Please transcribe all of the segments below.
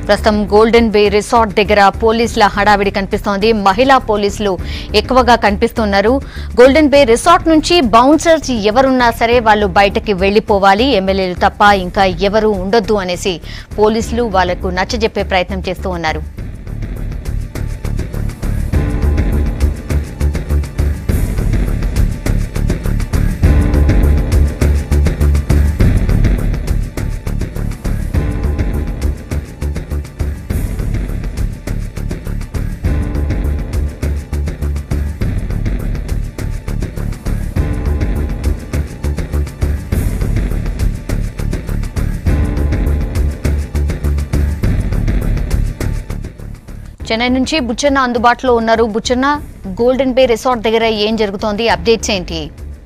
ప్రస్తుతం golden bay resort దగ్గర పోలీసుల హడావిడి కనిపిస్తోంది మహిళా పోలీసులు ఎక్కువగా కనిపిస్తున్నారు గోల్డెన్ బే రిసార్ట్ నుంచి బౌన్సర్స్ ఎవరున్నా సరే వాళ్ళు బయటకి వెళ్లిపోవాలి ఎమ్మెల్యేలు తప్ప ఇంకా ఎవరు ఉండొద్దు అనేసి పోలీసులు వాళ్లకు నచ్చజెప్పే ప్రయత్నం చేస్తూ ఉన్నారు చెన్నై నుంచి బుచ్చన్న అందుబాటులో ఉన్నారు బుచ్చన్న గోల్డెన్ బే రిసార్ట్ దగ్గర ఏం జరుగుతోంది అప్డేట్స్ ఏంటి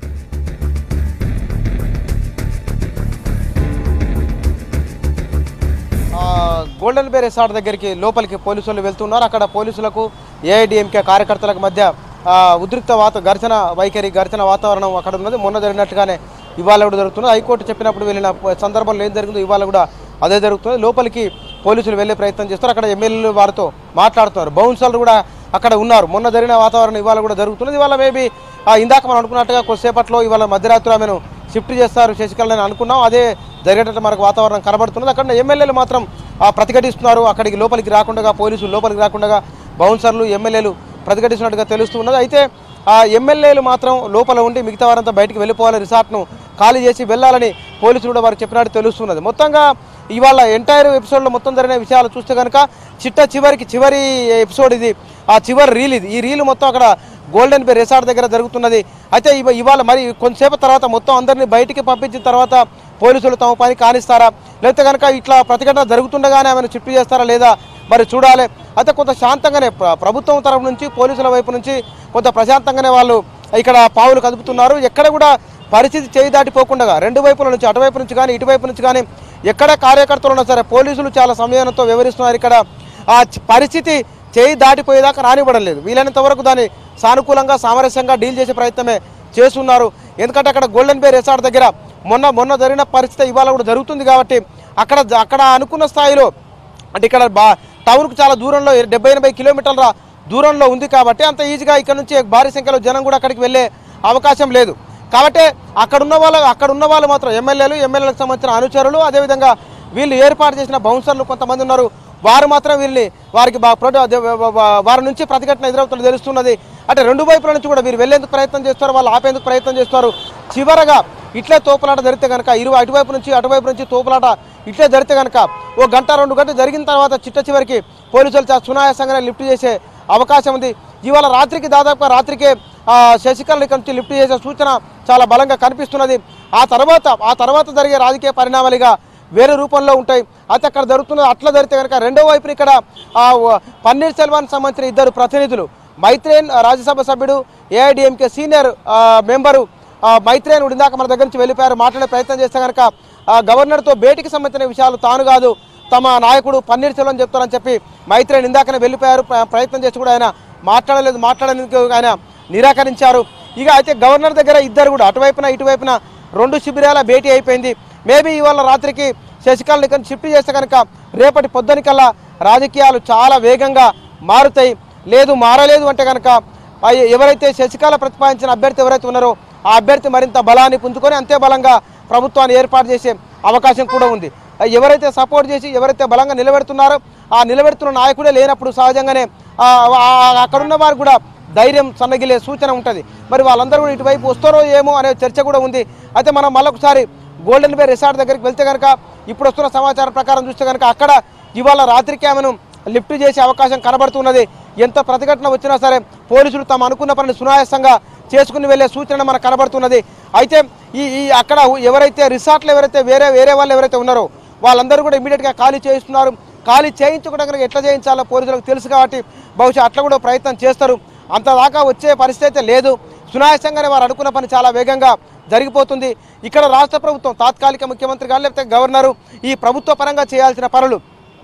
ఆ, గోల్డెన్ బే రిసార్ట్ దగ్గరికి లోపలికి పోలీసులు వెళ్తున్నారు అక్కడ పోలీసులకు ఏఐడిఎంకే కార్యకర్తలకు మధ్య ఆ, ఉద్రిక్త వాత ఘర్షణ వైఖరి ఘర్షణ వాతావరణం అక్కడ ఉన్నది మొన్న జరిగినట్టుగానే ఇవాళ కూడా జరుగుతుంది హైకోర్టు చెప్పినప్పుడు వెళ్ళిన ప- సందర్భంలో ఏం జరిగిందో ఇవాళ కూడా అదే జరుగుతుంది లోపలికి పోలీసులు వెళ్ళే ప్రయత్నం చేస్తారు అక్కడ ఎమ్మెల్యేలు వారితో మాట్లాడుతున్నారు బౌన్సర్లు కూడా అక్కడ ఉన్నారు మొన్న జరిగిన వాతావరణం ఇవాళ కూడా జరుగుతున్నది ఇవాళ మేబీ ఇందాక మనం అనుకున్నట్టుగా కొద్దిసేపట్లో ఇవాళ మధ్యరాత్రి ఆమెను షిఫ్ట్ చేస్తారు శశికళ అని అనుకున్నాం అదే జరిగేటట్టు మనకు వాతావరణం కనబడుతున్నది అక్కడ ఎమ్మెల్యేలు మాత్రం ఆ, ప్రతిఘటిస్తున్నారు అక్కడికి లోపలికి రాకుండా పోలీసులు లోపలికి రాకుండా బౌన్సర్లు ఎమ్మెల్యేలు ప్రతిఘటిస్తున్నట్టుగా తెలుస్తున్నది అయితే ఆ ఎమ్మెల్యేలు మాత్రం లోపల ఉండి మిగతా వారంతా బయటికి వెళ్ళిపోవాలి రిసార్ట్ను ఖాళీ చేసి వెళ్ళాలని పోలీసులు కూడా వారికి చెప్పినట్టు తెలుస్తున్నది మొత్తంగా ఇవాళ ఎంటైర్ ఎపిసోడ్లో మొత్తం జరిగిన విషయాలు చూస్తే కనుక చిట్ట చివరికి చివరి ఎపిసోడ్ ఇది ఆ చివరి రీల్ ఇది ఈ రీల్ మొత్తం అక్కడ గోల్డెన్ బే రిసార్ట్ దగ్గర జరుగుతున్నది అయితే ఇవ- ఇవాళ మరి కొంతసేపు తర్వాత మొత్తం అందరినీ బయటికి పంపించిన తర్వాత పోలీసులు తమ పని కానిస్తారా లేకపోతే కనుక ఇట్లా ప్రతిఘటన జరుగుతుండగానే ఆమెను చిట్టు చేస్తారా లేదా మరి చూడాలి అయితే కొంత శాంతంగానే ప్ర- ప్రభుత్వం తరపు నుంచి పోలీసుల వైపు నుంచి కొంత ప్రశాంతంగానే వాళ్ళు ఇక్కడ పావులు కదుపుతున్నారు ఎక్కడ కూడా పరిస్థితి చేయి దాటిపోకుండా రెండు వైపుల నుంచి అటువైపు నుంచి కానీ ఇటువైపు నుంచి కానీ ఎక్కడ కార్యకర్తలు ఉన్నా సరే పోలీసులు చాలా సంయమనంతో వ్యవహరిస్తున్నారు ఇక్కడ ఆ చ- పరిస్థితి చేయి దాటిపోయేదాకా రానివ్వడం లేదు వీలైనంత వరకు దాన్ని సానుకూలంగా సామరస్యంగా డీల్ చేసే ప్రయత్నమే చేస్తున్నారు ఎందుకంటే అక్కడ గోల్డెన్ బే రిసార్ట్ దగ్గర మొన్న మొన్న జరిగిన పరిస్థితి ఇవాళ కూడా జరుగుతుంది కాబట్టి అక్కడ అక్కడ అనుకున్న స్థాయిలో అంటే ఇక్కడ బా టౌన్కు చాలా దూరంలో డెబ్బై ఎనభై కిలోమీటర్ల దూరంలో ఉంది కాబట్టి అంత ఈజీగా ఇక్కడ నుంచి భారీ సంఖ్యలో జనం కూడా అక్కడికి వెళ్ళే అవకాశం లేదు కాబట్టి అక్కడ ఉన్న వాళ్ళు అక్కడ ఉన్న వాళ్ళు మాత్రం ఎమ్మెల్యేలు ఎమ్మెల్యేలకు సంబంధించిన అనుచరులు అదేవిధంగా వీళ్ళు ఏర్పాటు చేసిన బౌన్సర్లు కొంతమంది ఉన్నారు వారు మాత్రం వీళ్ళని వారికి బా- ప్రొట- అదే వా- వా- వారి నుంచి ప్రతిఘటన ఎదురవుతున్నది తెలుస్తున్నది అంటే రెండు వైపుల నుంచి కూడా వీరు వెళ్ళేందుకు ప్రయత్నం చేస్తారు వాళ్ళు ఆపేందుకు ప్రయత్నం చేస్తారు చివరగా ఇట్లే తోపులాట జరిగితే కనుక ఇరు అటువైపు నుంచి అటువైపు నుంచి తోపులాట ఇట్లే జరిగితే కనుక ఓ గంట రెండు గంటలు జరిగిన తర్వాత చిట్ట చివరికి పోలీసులు చాలా సునాయాసంగానే లిఫ్ట్ చేసే అవకాశం ఉంది ఇవాళ రాత్రికి దాదాపుగా రాత్రికే ఆ, శశికళ ఇక్కడ నుంచి లిఫ్ట్ చేసే సూచన చాలా బలంగా కనిపిస్తున్నది ఆ తర్వాత ఆ తర్వాత జరిగే రాజకీయ పరిణామాలుగా వేరే రూపంలో ఉంటాయి అయితే అక్కడ జరుగుతున్నది అట్లా జరిగితే కనుక రెండో వైపున ఇక్కడ ఆ, వ- పన్నీర్ సెల్వాన్ సంబంధించిన ఇద్దరు ప్రతినిధులు మైత్రేన్ ఆ, రాజ్యసభ సభ్యుడు ఏఐడిఎంకే సీనియర్ ఆ, మెంబరు ఆ, మైత్రేన్ ఇందాక మన దగ్గర నుంచి వెళ్ళిపోయారు మాట్లాడే ప్రయత్నం చేస్తే కనుక ఆ, గవర్నర్తో భేటీకి సంబంధించిన విషయాలు తాను కాదు తమ నాయకుడు పన్నీర్ సెల్వం చెప్తారని చెప్పి మైత్రేన్ ఇందాకనే వెళ్ళిపోయారు ప్ర- ప్రయత్నం చేసి కూడా ఆయన మాట్లాడలేదు మాట్లాడేందుకు ఆయన నిరాకరించారు ఇక అయితే గవర్నర్ దగ్గర ఇద్దరు కూడా అటువైపున ఇటువైపున రెండు శిబిరాల భేటీ అయిపోయింది మేబీ ఇవాళ రాత్రికి శశికళని ఇక్కడ షిఫ్ట్ చేస్తే కనుక రేపటి పొద్దునికల్లా రాజకీయాలు చాలా వేగంగా మారుతాయి లేదు మారలేదు అంటే కనుక ఆ ఎవరైతే శశికళ ప్రతిపాదించిన అభ్యర్థి ఎవరైతే ఉన్నారో ఆ అభ్యర్థి మరింత బలాన్ని పుంజుకొని అంతే బలంగా ప్రభుత్వాన్ని ఏర్పాటు చేసే అవకాశం కూడా ఉంది ఆ ఎవరైతే సపోర్ట్ చేసి ఎవరైతే బలంగా నిలబెడుతున్నారో ఆ నిలబెడుతున్న నాయకుడే లేనప్పుడు సహజంగానే ఆ, ఆ- అక్కడున్న వారు కూడా ధైర్యం సన్నగిలే సూచన ఉంటుంది మరి వాళ్ళందరూ కూడా ఇటువైపు వస్తారో ఏమో అనే చర్చ కూడా ఉంది అయితే మనం మళ్ళొకసారి గోల్డెన్ బే రిసార్ట్ దగ్గరికి వెళ్తే కనుక ఇప్పుడు వస్తున్న సమాచారం ప్రకారం చూస్తే కనుక అక్కడ ఇవాళ రాత్రికి ఆమెను లిఫ్ట్ చేసే అవకాశం కనబడుతున్నది ఎంత ప్రతిఘటన వచ్చినా సరే పోలీసులు తాము అనుకున్న పనిని సునాయాసంగా చేసుకుని వెళ్ళే సూచన మనకు కనబడుతున్నది అయితే ఈ ఈ అక్కడ ఎవరైతే రిసార్ట్లు ఎవరైతే వేరే వేరే వాళ్ళు ఎవరైతే ఉన్నారో వాళ్ళందరూ కూడా ఇమీడియట్గా ఖాళీ చేయిస్తున్నారు ఖాళీ చేయించకుండా కనుక ఎట్లా చేయించాలో పోలీసులకు తెలుసు కాబట్టి బహుశా అట్లా కూడా ప్రయత్నం చేస్తారు అంతదాకా వచ్చే పరిస్థితి అయితే లేదు సునాయాసంగానే వారు అనుకున్న పని చాలా వేగంగా జరిగిపోతుంది ఇక్కడ రాష్ట్ర ప్రభుత్వం తాత్కాలిక ముఖ్యమంత్రి కానీ లేకపోతే గవర్నరు ఈ ప్రభుత్వ పరంగా చేయాల్సిన పనులు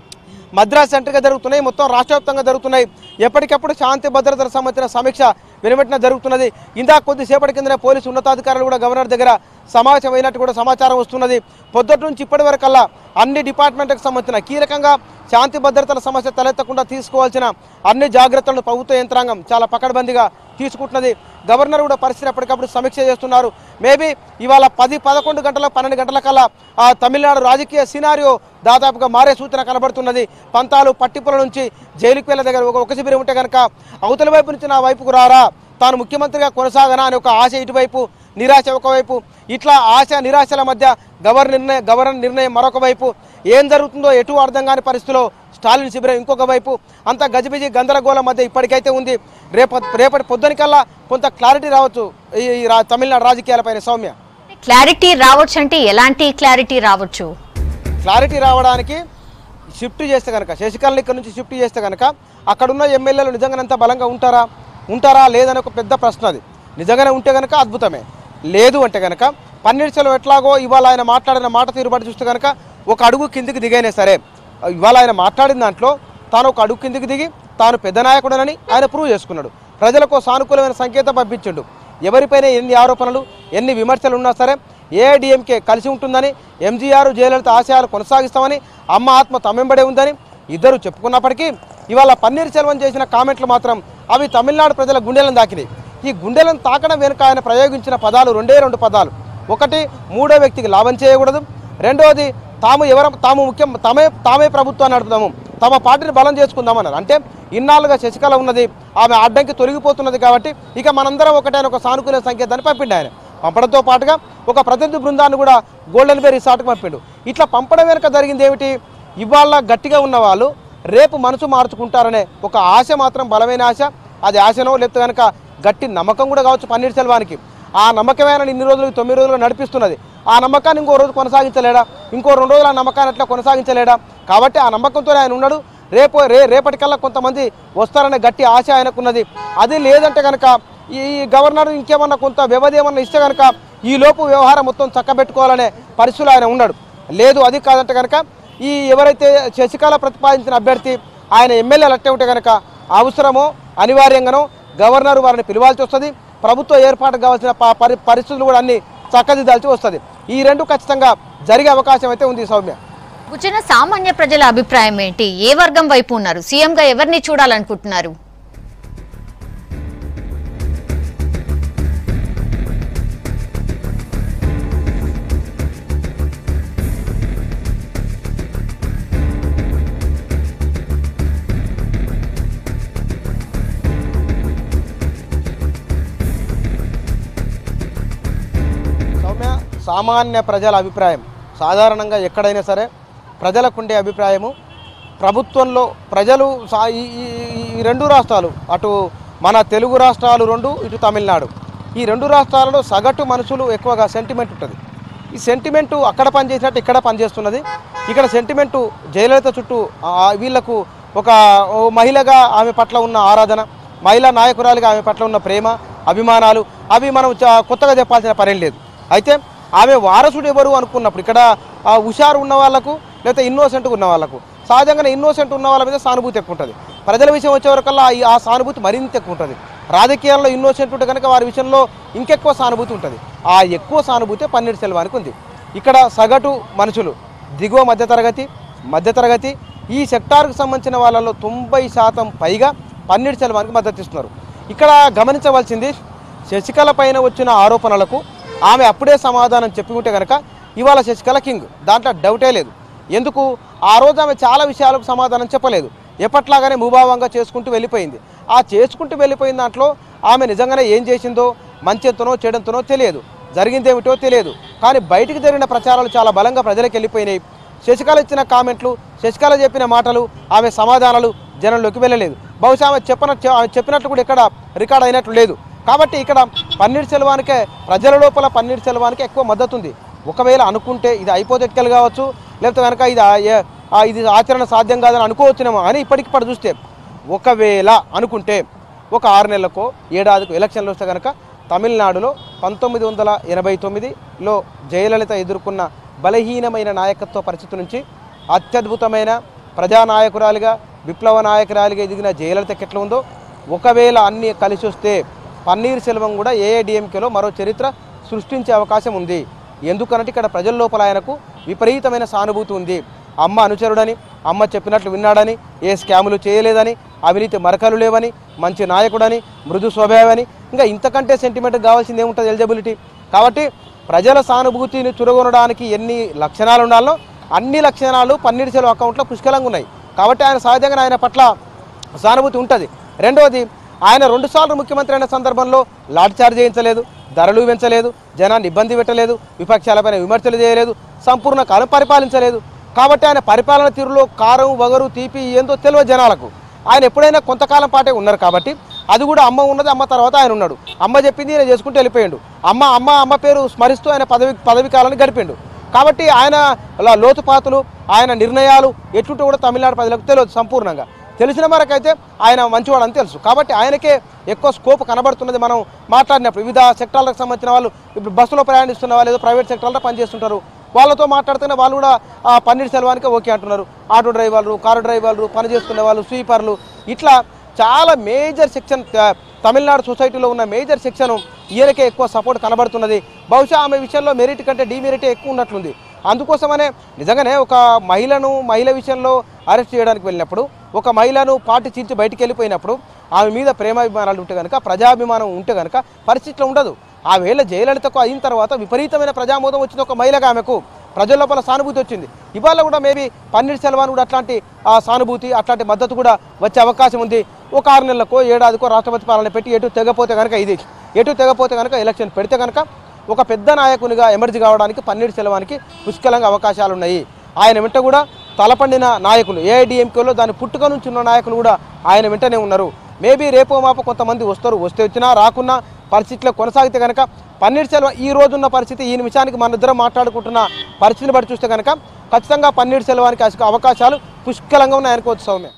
మద్రాస్ సెంటర్గా జరుగుతున్నాయి మొత్తం రాష్ట్ర వ్యాప్తంగా జరుగుతున్నాయి ఎప్పటికప్పుడు శాంతి భద్రతలకు సంబంధించిన సమీక్ష వెనువెంటనే జరుగుతున్నది ఇందాక కొద్దిసేపటి కిందనే పోలీసు ఉన్నతాధికారులు కూడా గవర్నర్ దగ్గర సమావేశం అయినట్టు కూడా సమాచారం వస్తున్నది పొద్దుటి నుంచి ఇప్పటి వరకల్లా అన్ని డిపార్ట్మెంట్లకు సంబంధించిన కీలకంగా శాంతి భద్రతల సమస్య తలెత్తకుండా తీసుకోవాల్సిన అన్ని జాగ్రత్తలను ప్రభుత్వ యంత్రాంగం చాలా పకడ్బందీగా తీసుకుంటున్నది గవర్నర్ కూడా పరిస్థితి ఎప్పటికప్పుడు సమీక్ష చేస్తున్నారు మేబీ ఇవాళ పది పదకొండు గంటల పన్నెండు గంటల కల్లా ఆ తమిళనాడు రాజకీయ సినారియో దాదాపుగా మారే సూచన కనబడుతున్నది పంతాలు పట్టిపుల నుంచి జైలుకి వెళ్ళే దగ్గర ఒక ఒక శిబిరం ఉంటే కనుక అవతల వైపు నుంచి నా వైపుకు రారా తాను ముఖ్యమంత్రిగా కొనసాగనా అని ఒక ఆశ ఇటువైపు నిరాశ ఒకవైపు ఇట్లా ఆశ నిరాశల మధ్య గవర్నర్ నిర్ణయం గవర్నర్ నిర్ణయం మరొక వైపు ఏం జరుగుతుందో ఎటు అర్థం కాని పరిస్థితిలో స్టాలిన్ శిబిరం ఇంకొక వైపు అంతా గజిబిజి గందరగోళం మధ్య ఇప్పటికైతే ఉంది రేప రేపటి పొద్దునికల్లా కొంత క్లారిటీ రావచ్చు ఈ ఈ రా- తమిళనాడు రాజకీయాలపైన సౌమ్య క్లారిటీ రావచ్చు అంటే ఎలాంటి క్లారిటీ రావచ్చు క్లారిటీ రావడానికి షిఫ్ట్ చేస్తే కనుక శశికళని ఇక్కడ నుంచి షిఫ్ట్ చేస్తే కనుక అక్కడున్న ఎమ్మెల్యేలు నిజంగా అంత బలంగా ఉంటారా ఉంటారా లేదని ఒక పెద్ద ప్రశ్న అది నిజంగానే ఉంటే కనుక అద్భుతమే లేదు అంటే కనుక పన్నీర్సెల్వం ఎట్లాగో ఇవాళ ఆయన మాట్లాడిన మాట తీరుబడి చూస్తే కనుక ఒక అడుగు కిందికి దిగైనా సరే ఇవాళ ఆయన మాట్లాడిన దాంట్లో తాను ఒక అడుగు కిందికి దిగి తాను పెద్ద నాయకుడనని ఆయన ప్రూవ్ చేసుకున్నాడు ప్రజలకు సానుకూలమైన సంకేతం పంపించిండు ఎవరిపైన ఎన్ని ఆరోపణలు ఎన్ని విమర్శలు ఉన్నా సరే ఏఐడిఎంకే కలిసి ఉంటుందని ఎంజీఆర్ జయలలిత ఆశయాలు కొనసాగిస్తామని అమ్మ ఆత్మ తమ్మెంబడే ఉందని ఇద్దరు చెప్పుకున్నప్పటికీ ఇవాళ పన్నీర్ సెల్వం చేసిన కామెంట్లు మాత్రం అవి తమిళనాడు ప్రజల గుండెలను దాకినాయి ఈ గుండెలను తాకడం వెనుక ఆయన ప్రయోగించిన పదాలు రెండే రెండు పదాలు ఒకటి మూడో వ్యక్తికి లాభం చేయకూడదు రెండోది తాము ఎవరు తాము ముఖ్యం తామే తామే ప్రభుత్వాన్ని నడుపుదాము తమ పార్టీని బలం చేసుకుందామన్నారు అంటే ఇన్నాళ్ళుగా శశికళ ఉన్నది ఆమె అడ్డంకి తొలగిపోతున్నది కాబట్టి ఇక మనందరం ఒకటే అని ఒక సానుకూల సంకేతాన్ని పంపిండు ఆయన పంపడంతో పాటుగా ఒక ప్రతినిధి బృందాన్ని కూడా గోల్డెన్ బే రిసార్ట్కి పంపిండు ఇట్లా పంపడం వెనుక జరిగింది ఏమిటి ఇవాళ గట్టిగా ఉన్న వాళ్ళు రేపు మనసు మార్చుకుంటారనే ఒక ఆశ మాత్రం బలమైన ఆశ అది ఆశనో లేకపోతే కనుక గట్టి నమ్మకం కూడా కావచ్చు పన్నీర్ సెల్వానికి ఆ నమ్మకమైన ఇన్ని రోజులు తొమ్మిది రోజులు నడిపిస్తున్నది ఆ నమ్మకాన్ని ఇంకో రోజు కొనసాగించలేడా ఇంకో రెండు రోజులు ఆ నమ్మకాన్ని అట్లా కొనసాగించలేడా కాబట్టి ఆ నమ్మకంతో ఆయన ఉన్నాడు రేపు రే రేపటికల్లా కొంతమంది వస్తారనే గట్టి ఆశ ఆయనకున్నది అది లేదంటే కనుక ఈ గవర్నర్ ఇంకేమన్నా కొంత వ్యవధి ఏమన్నా ఇస్తే కనుక ఈ లోపు వ్యవహారం మొత్తం చక్కబెట్టుకోవాలనే పరిస్థితులు ఆయన ఉన్నాడు లేదు అది కాదంటే కనుక ఈ ఎవరైతే శశికళ ప్రతిపాదించిన అభ్యర్థి ఆయన ఎమ్మెల్యేలు అట్టే ఉంటే కనుక అవసరమో అనివార్యంగానో గవర్నర్ వారిని పిలవాల్సి వస్తుంది ప్రభుత్వ ఏర్పాటు కావాల్సిన ప- పరి పరిస్థితులు కూడా అన్ని చక్కదిద్దాల్సి వస్తుంది ఈ రెండు ఖచ్చితంగా జరిగే అవకాశం అయితే ఉంది సౌమ్య కూర్చున్న సామాన్య ప్రజల అభిప్రాయం ఏంటి ఏ వర్గం వైపు ఉన్నారు సీఎంగా ఎవరిని చూడాలనుకుంటున్నారు సౌమ్య సామాన్య ప్రజల అభిప్రాయం సాధారణంగా ఎక్కడైనా సరే ప్రజలకు ఉండే అభిప్రాయము ప్రభుత్వంలో ప్రజలు సా- ఈ ఈ- ఈ- ఈ రెండు రాష్ట్రాలు అటు మన తెలుగు రాష్ట్రాలు రెండు ఇటు తమిళనాడు ఈ రెండు రాష్ట్రాలలో సగటు మనుషులు ఎక్కువగా సెంటిమెంట్ ఉంటుంది ఈ సెంటిమెంటు అక్కడ పనిచేసినట్టు ఇక్కడ పనిచేస్తున్నది ఇక్కడ సెంటిమెంటు జయలలిత చుట్టూ ఆ, వీళ్లకు ఒక ఓ మహిళగా ఆమె పట్ల ఉన్న ఆరాధన మహిళా నాయకురాలిగా ఆమె పట్ల ఉన్న ప్రేమ అభిమానాలు అవి మనం చ- కొత్తగా చెప్పాల్సిన పనేం లేదు అయితే ఆమె వారసుడు ఎవరు అనుకున్నప్పుడు ఇక్కడ ఆ, హుషారు ఉన్న వాళ్ళకు లేకపోతే ఇన్నోసెంట్గా ఉన్న వాళ్ళకు సహజంగానే ఇన్నోసెంట్ ఉన్న వాళ్ళ మీద సానుభూతి ఎక్కువ ఉంటుంది ప్రజల విషయం వచ్చే వరకల్లా ఈ- ఆ సానుభూతి మరింత ఎక్కువ ఉంటుంది రాజకీయాల్లో ఇన్నోసెంట్ ఉంటే కనుక వారి విషయంలో ఇంకెక్కువ సానుభూతి ఉంటుంది ఆ ఎక్కువ సానుభూతి పన్నీర్ సెల్వానికి ఉంది ఇక్కడ సగటు మనుషులు దిగువ మధ్యతరగతి మధ్యతరగతి ఈ సెక్టార్కు సంబంధించిన వాళ్ళలో తొంభై శాతం పైగా పన్నీర్ సెల్వానికి మద్దతు ఇస్తున్నారు ఇక్కడ గమనించవలసింది శశికళ పైన వచ్చిన ఆరోపణలకు ఆమె అప్పుడే సమాధానం చెప్పుకుంటే కనుక ఇవాళ శశికళ కింగ్ దాంట్లో డౌటే లేదు ఎందుకు ఆ రోజు ఆమె చాలా విషయాలకు సమాధానం చెప్పలేదు ఎప్పట్లాగానే ముభావంగా చేసుకుంటూ వెళ్ళిపోయింది ఆ చేసుకుంటూ వెళ్ళిపోయిన దాంట్లో ఆమె నిజంగానే ఏం చేసిందో మంచెంతనో చెడంతనో తెలియదు జరిగిందేమిటో తెలియదు కానీ బయటికి జరిగిన ప్రచారాలు చాలా బలంగా ప్రజలకు వెళ్ళిపోయినాయి శశికళ ఇచ్చిన కామెంట్లు శశికళ చెప్పిన మాటలు ఆమె సమాధానాలు జనంలోకి వెళ్ళలేదు బహుశా ఆమె చెప్పన ఆమె చెప్పినట్లు కూడా ఎక్కడ రికార్డ్ అయినట్లు లేదు కాబట్టి ఇక్కడ పన్నీర్ సెల్వానికే ప్రజల లోపల పన్నీర్ సెల్వానికి ఎక్కువ మద్దతు ఉంది ఒకవేళ అనుకుంటే ఇది అయిపోతెక్కలు కావచ్చు లేకపోతే కనుక ఇది ఆ- ఏ- ఆ ఇది ఆచరణ సాధ్యం కాదని అనుకోవచ్చునేమో అని ఇప్పటికిప్పుడు చూస్తే ఒకవేళ అనుకుంటే ఒక ఆరు నెలలకో ఏడాదికో ఎలక్షన్లు వస్తే కనుక తమిళనాడులో పంతొమ్మిది వందల ఎనభై తొమ్మిదిలో జయలలిత ఎదుర్కొన్న బలహీనమైన నాయకత్వ పరిస్థితి నుంచి అత్యద్భుతమైన ప్రజానాయకురాలిగా విప్లవ నాయకురాలిగా ఎదిగిన జయలలితకి ఎట్లా ఉందో ఒకవేళ అన్నీ కలిసి వస్తే పన్నీర్ సెల్వం కూడా ఏఐడిఎంకేలో మరో చరిత్ర సృష్టించే అవకాశం ఉంది ఎందుకనంటే ఇక్కడ ప్రజల లోపల ఆయనకు విపరీతమైన సానుభూతి ఉంది అమ్మ అనుచరుడని అమ్మ చెప్పినట్లు విన్నాడని ఏ స్కాములు చేయలేదని అవినీతి మరకలు లేవని మంచి నాయకుడని మృదు స్వభావని ఇంకా ఇంతకంటే సెంటిమెంట్ కావాల్సింది ఏముంటుంది ఎలిజిబిలిటీ కాబట్టి ప్రజల సానుభూతిని చురగొనడానికి ఎన్ని లక్షణాలు ఉండాలో అన్ని లక్షణాలు పన్నీర్ సెల్వం అకౌంట్లో పుష్కలంగా ఉన్నాయి కాబట్టి ఆయన సహజంగా ఆయన పట్ల సానుభూతి ఉంటుంది రెండవది ఆయన రెండుసార్లు ముఖ్యమంత్రి అయిన సందర్భంలో లాఠీచార్జ్ చేయించలేదు ధరలు పెంచలేదు జనాన్ని ఇబ్బంది పెట్టలేదు విపక్షాలపైన విమర్శలు చేయలేదు సంపూర్ణ కాలం పరిపాలించలేదు కాబట్టి ఆయన పరిపాలన తీరులో కారం వగరు తీపి ఏందో తెలియదు జనాలకు ఆయన ఎప్పుడైనా కొంతకాలం పాటే ఉన్నారు కాబట్టి అది కూడా అమ్మ ఉన్నది అమ్మ తర్వాత ఆయన ఉన్నాడు అమ్మ చెప్పింది ఆయన చేసుకుంటూ వెళ్ళిపోయాడు అమ్మ అమ్మ అమ్మ పేరు స్మరిస్తూ ఆయన పదవి పదవి కాలాన్ని గడిపిండు కాబట్టి ఆయన ల- లోతుపాతులు ఆయన నిర్ణయాలు ఎట్లుంటో కూడా తమిళనాడు ప్రజలకు తెలియదు సంపూర్ణంగా తెలిసిన వరకైతే ఆయన మంచివాడు అని తెలుసు కాబట్టి ఆయనకే ఎక్కువ స్కోప్ కనబడుతున్నది మనం మాట్లాడినప్పుడు వివిధ సెక్టార్లకు సంబంధించిన వాళ్ళు ఇప్పుడు బస్సులో ప్రయాణిస్తున్న వాళ్ళు ఏదో ప్రైవేట్ సెక్టార్లో పనిచేస్తుంటారు వాళ్ళతో మాట్లాడుతున్న వాళ్ళు కూడా ఆ పన్నీర్ సెల్వానికి ఓకే అంటున్నారు ఆటో డ్రైవర్లు కారు డ్రైవర్లు పని చేసుకునే వాళ్ళు స్వీపర్లు ఇట్లా చాలా మేజర్ సెక్షన్ త- తమిళనాడు సొసైటీలో ఉన్న మేజర్ సెక్షన్ ఈయనకే ఎక్కువ సపోర్ట్ కనబడుతున్నది బహుశా ఆమె విషయంలో మెరిట్ కంటే డిమెరిట్ ఎక్కువ ఉన్నట్లుంది అందుకోసమనే నిజంగానే ఒక మహిళను మహిళ విషయంలో అరెస్ట్ చేయడానికి వెళ్ళినప్పుడు ఒక మహిళను పార్టీ చీల్చి బయటికి వెళ్ళిపోయినప్పుడు ఆమె మీద ప్రేమాభిమానాలు ఉంటే కనుక ప్రజాభిమానం ఉంటే కనుక పరిస్థితిలో ఉండదు ఆ వేళ జయలలితకు అయిన తర్వాత విపరీతమైన ప్రజామోదం వచ్చింది ఒక మహిళగా ఆమెకు ప్రజల లోపల సానుభూతి వచ్చింది ఇవాళ కూడా మేబీ పన్నీర్ సెల్వాన్ కూడా అట్లాంటి ఆ సానుభూతి అట్లాంటి మద్దతు కూడా వచ్చే అవకాశం ఉంది ఒక ఆరు నెలలకో ఏడాదికో రాష్ట్రపతి పాలన పెట్టి ఎటు తెగపోతే కనుక ఇది ఎటు తెగపోతే కనుక ఎలక్షన్ పెడితే కనుక ఒక పెద్ద నాయకునిగా ఎమర్జీ కావడానికి పన్నీర్ సెల్వానికి పుష్కలంగా అవకాశాలు ఉన్నాయి ఆయన వెంట కూడా తలపండిన నాయకులు ఏఐడిఎంకేలో దాని పుట్టుక నుంచి ఉన్న నాయకులు కూడా ఆయన వెంటనే ఉన్నారు మేబీ రేపో మాపో కొంతమంది వస్తారు వస్తే వచ్చినా రాకున్నా పరిస్థితిలో కొనసాగితే కనుక పన్నీర్ సెల్వం ఈ రోజున్న పరిస్థితి ఈ నిమిషానికి మన ఇద్దరం మాట్లాడుకుంటున్న పరిస్థితిని బట్టి చూస్తే కనుక ఖచ్చితంగా పన్నీర్ సెల్వానికి అవకాశాలు పుష్కలంగా ఉన్నాయి అనుకోవచ్చు సౌమ్య